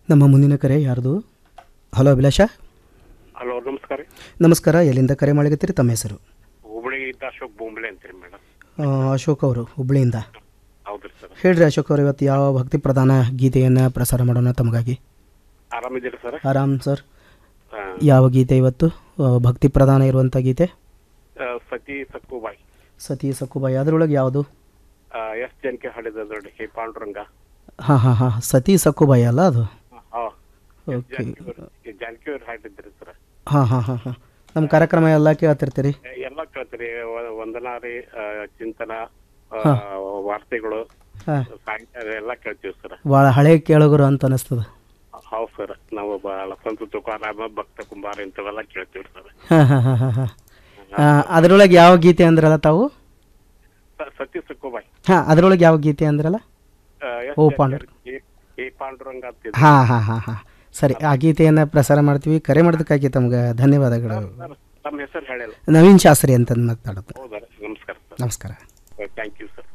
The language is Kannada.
ನಮ್ಮ ಮುಂದಿನ ಕರೆ ಯಾರ್ದು ಹಲೋ ಅಭಿಲಾಷ ಹಲೋ ನಮಸ್ಕಾರ ರೀ ನಮಸ್ಕಾರ ಎಲ್ಲಿಂದ ಕರೆ ಮಾಡಿಕತ್ತೀರಿ ತಮ್ಮ ಹೆಸರು ಹುಬ್ಬಳ್ಳಿಗೆ ಇದ್ದ ಅಶೋಕ್ ಬೊಂಬಳೆ ಅಂತೀರಿ ಮೇಡಮ್ ಆ, ಅಶೋಕ್ ಅವರು ಹುಬ್ಳಿಯಿಂದ ಹೌದ್ರಿ ಸರ್ ಹೇಳ್ರಿ ಅಶೋಕ್ ಅವರು ಇವತ್ತು ಯಾವ ಭಕ್ತಿ ಪ್ರಧಾನ ಗೀತೆಯನ್ನು ಪ್ರಸಾರ ಮಾಡೋಣ ತಮಗಾಗಿ ಆರಾಮಿದ್ದೀರಿ ಸರ್ ಆರಾಮ್ ಸರ್ ಯಾವ ಗೀತೆ ಇವತ್ತು ಆ, ಭಕ್ತಿ ಪ್ರಧಾನ ಇರುವಂಥ ಗೀತೆ ಸತಿ ಸಕ್ಕುಬಾಯಿ ಸತಿ ಸಕ್ಕುಬಾಯಿ ಅದರೊಳಗೆ ಯಾವುದು ಎಸ್ ಜನಕ್ಕೆ ಹಾಡಿದ ನೋಡಿ ಹೇ ಪಾಂಡುರಂಗ ಹಾಂ ಹಾಂ ಹಾಂ ಸತಿ ಸಕ್ಕುಬಾಯಿ ಅಲ್ಲ ಅದು ಹಾ ಓಕೆ ಜಾನಕಿ ಅವ್ರು ಹಾಡಿದ್ರಿ ಸರ್ ಹಾಂ ಹಾಂ ಹಾಂ ಹಾಂ ನಮ್ಮ ಕಾರ್ಯಕ್ರಮ ಎಲ್ಲ ಕೇಳ್ತಿರ್ತೀರಿ ಎಲ್ಲ ಕೇಳ್ತೀರಿ ವ- ವಂದನಾ ರೀ ಆ, ಚಿಂತನ ಆ, ಹಾ. ವಾರ್ತೆಗಳು ಹಾಂ ಸಾಹಿತ್ಯ ಎಲ್ಲ ಕೇಳ್ತೀವಿ ಸರ್ ಭಾಳ ಹಳೆ ಕೇಳೋಗರು ಅಂತ ಅನಿಸ್ತದೆ ಹೌದು ಸರ್ ನಾವು ಬಹಳ ಸಂತ ತುಕಾರಾಮ ಭಕ್ತ ಕುಂಬಾರ ಇಂಥವೆಲ್ಲ ಕೇಳ್ತೀವಿ ಸರ್ ಹಾಂ ಹಾಂ ಹಾಂ ಹಾಂ ಹಾಂ ಅದರೊಳಗೆ ಯಾವ ಗೀತೆ ಅಂದ್ರಲ್ಲ ತಾವು ಸ- ಸತಿ ಸಕ್ಕುಬಾಯಿ ಹಾಂ ಅದರೊಳಗೆ ಯಾವ ಗೀತೆ ಅಂದ್ರಲ್ಲ ಆ, ಎಸ್ ಓ ಜಾನಕಿ ಪಾಂಡು. ಅವ್ರಿಗೆ ಹೇ ಪಾಂಡುರಂಗ ಅಂತ ಹಾಂ ಹಾಂ ಹಾಂ ಹಾಂ ಸರಿ ಆ ಗೀತೆಯನ್ನು ಪ್ರಸಾರ ಮಾಡ್ತೀವಿ ಕರೆ ಮಾಡೋದಕ್ಕಾಗಿ ತಮ್ಗೆ ಧನ್ಯವಾದಗಳು ತಮ್ಮ ಹೆಸರು ಹೇಳಿಲ್ಲ ನವೀನ್ ಶಾಸ್ತ್ರಿ ಅಂತ ಮಾತಾಡೋದು ಹೌದಾ ನಮಸ್ಕಾರ ಸರ್ ನಮಸ್ಕಾರ ಥ್ಯಾಂಕ್ ಯು ಸರ್